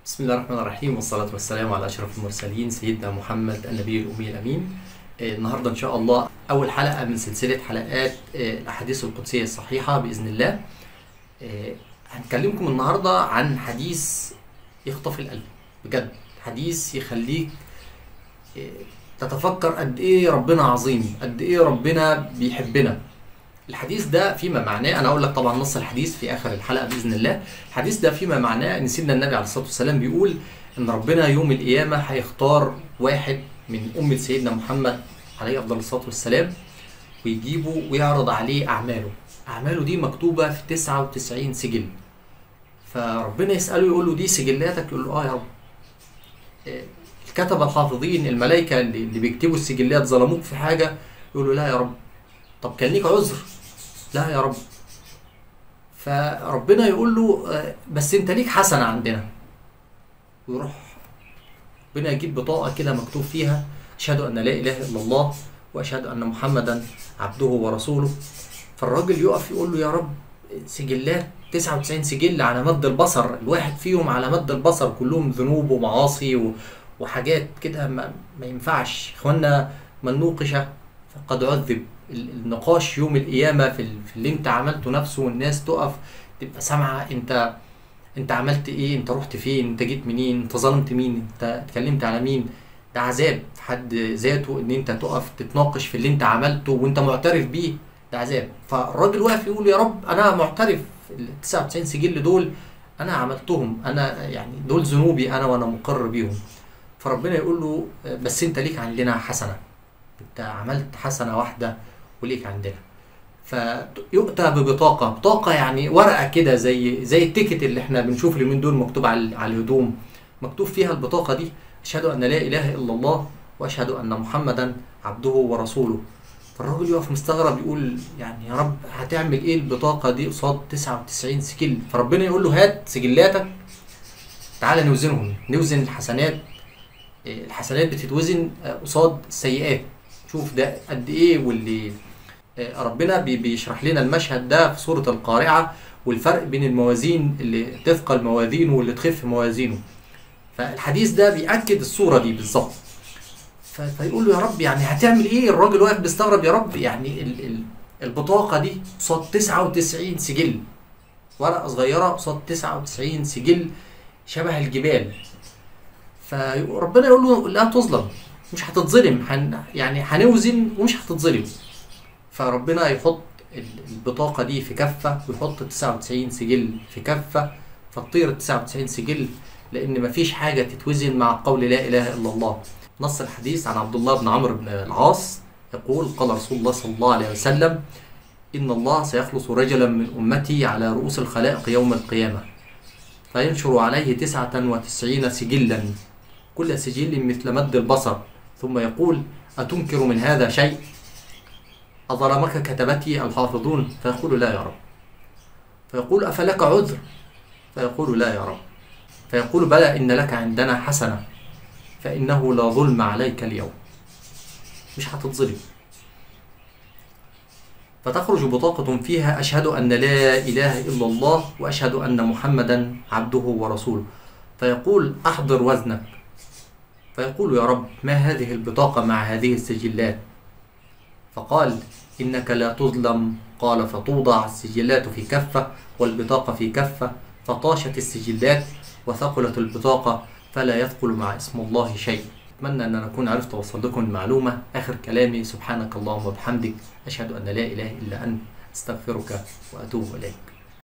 بسم الله الرحمن الرحيم والصلاة والسلام على أشرف المرسلين سيدنا محمد النبي الأمي الأمين آه، النهاردة إن شاء الله أول حلقة من سلسلة حلقات آه، الأحاديث القدسية الصحيحة بإذن الله آه، هنكلمكم النهاردة عن حديث يخطف القلب بجد حديث يخليك آه، تتفكر قد إيه ربنا عظيم قد إيه ربنا بيحبنا الحديث ده فيما معناه انا اقول لك طبعا نص الحديث في اخر الحلقه باذن الله الحديث ده فيما معناه ان سيدنا النبي عليه الصلاه والسلام بيقول ان ربنا يوم القيامه هيختار واحد من امه سيدنا محمد عليه افضل الصلاه والسلام ويجيبه ويعرض عليه اعماله اعماله دي مكتوبه في 99 سجل فربنا يساله يقول له دي سجلاتك يقول له اه يا رب آه، الكتبه الحافظين الملائكه اللي اللي بيكتبوا السجلات ظلموك في حاجه يقول له لا يا رب طب كان ليك عذر لا يا رب فربنا يقول له آه، بس انت ليك حسنه عندنا ويروح ربنا يجيب بطاقه كده مكتوب فيها اشهد ان لا اله الا الله واشهد ان محمدا عبده ورسوله فالراجل يقف يقول له يا رب سجلات 99 سجل على مد البصر الواحد فيهم على مد البصر كلهم ذنوب ومعاصي و- وحاجات كده ما, ما ينفعش اخوانا من نوقش فقد عذب ال- النقاش يوم القيامه في, ال- في اللي انت عملته نفسه والناس تقف تبقى سامعه انت انت عملت ايه انت رحت فين انت جيت منين انت ظلمت مين انت اتكلمت على مين ده عذاب في حد ذاته ان انت تقف تتناقش في اللي انت عملته وانت معترف بيه ده عذاب فالراجل واقف يقول يا رب انا معترف ال 99 سجل دول انا عملتهم انا يعني دول ذنوبي انا وانا مقر بيهم فربنا يقول له بس انت ليك عندنا حسنه انت عملت حسنه واحده وليك عندنا فيؤتى ببطاقه بطاقه يعني ورقه كده زي زي التيكت اللي احنا بنشوف اليومين دول مكتوب على على الهدوم مكتوب فيها البطاقه دي اشهد ان لا اله الا الله واشهد ان محمدا عبده ورسوله فالراجل يقف مستغرب يقول يعني يا رب هتعمل ايه البطاقه دي قصاد 99 سجل فربنا يقول له هات سجلاتك تعالى نوزنهم نوزن الحسنات إيه، الحسنات بتتوزن آه، قصاد السيئات شوف ده قد ايه واللي آه، ربنا بي- بيشرح لنا المشهد ده في سورة القارعة والفرق بين الموازين اللي تثقل موازينه واللي تخف موازينه فالحديث ده بيأكد الصورة دي بالظبط ف- فيقول له يا رب يعني هتعمل ايه الراجل واقف بيستغرب يا رب يعني ال ال البطاقة دي قصاد 99 سجل ورقة صغيرة قصاد 99 سجل شبه الجبال فربنا يقول له لا تظلم مش هتتظلم هن يعني هنوزن ومش هتتظلم فربنا يحط ال- البطاقة دي في كفة ويحط 99 سجل في كفة فتطير ال 99 سجل لأن مفيش حاجة تتوزن مع قول لا إله إلا الله نص الحديث عن عبد الله بن عمرو بن العاص يقول قال رسول الله صلى الله عليه وسلم إن الله سيخلص رجلا من أمتي على رؤوس الخلائق يوم القيامة فينشر عليه تسعة وتسعين سجلا كل سجل مثل مد البصر ثم يقول أتنكر من هذا شيء أظلمك كتبتي الحافظون فيقول لا يا رب فيقول أفلك عذر فيقول لا يا رب فيقول بلى إن لك عندنا حسنة فإنه لا ظلم عليك اليوم مش هتتظلم فتخرج بطاقة فيها أشهد أن لا إله إلا الله وأشهد أن محمدا عبده ورسوله فيقول أحضر وزنك فيقول يا رب ما هذه البطاقة مع هذه السجلات فقال إنك لا تظلم قال فتوضع السجلات في كفة والبطاقة في كفة فطاشت السجلات وثقلت البطاقة فلا يثقل مع اسم الله شيء أتمنى أن أنا أكون عرفت أوصل لكم المعلومة آخر كلامي سبحانك اللهم وبحمدك أشهد أن لا إله إلا أنت أستغفرك وأتوب إليك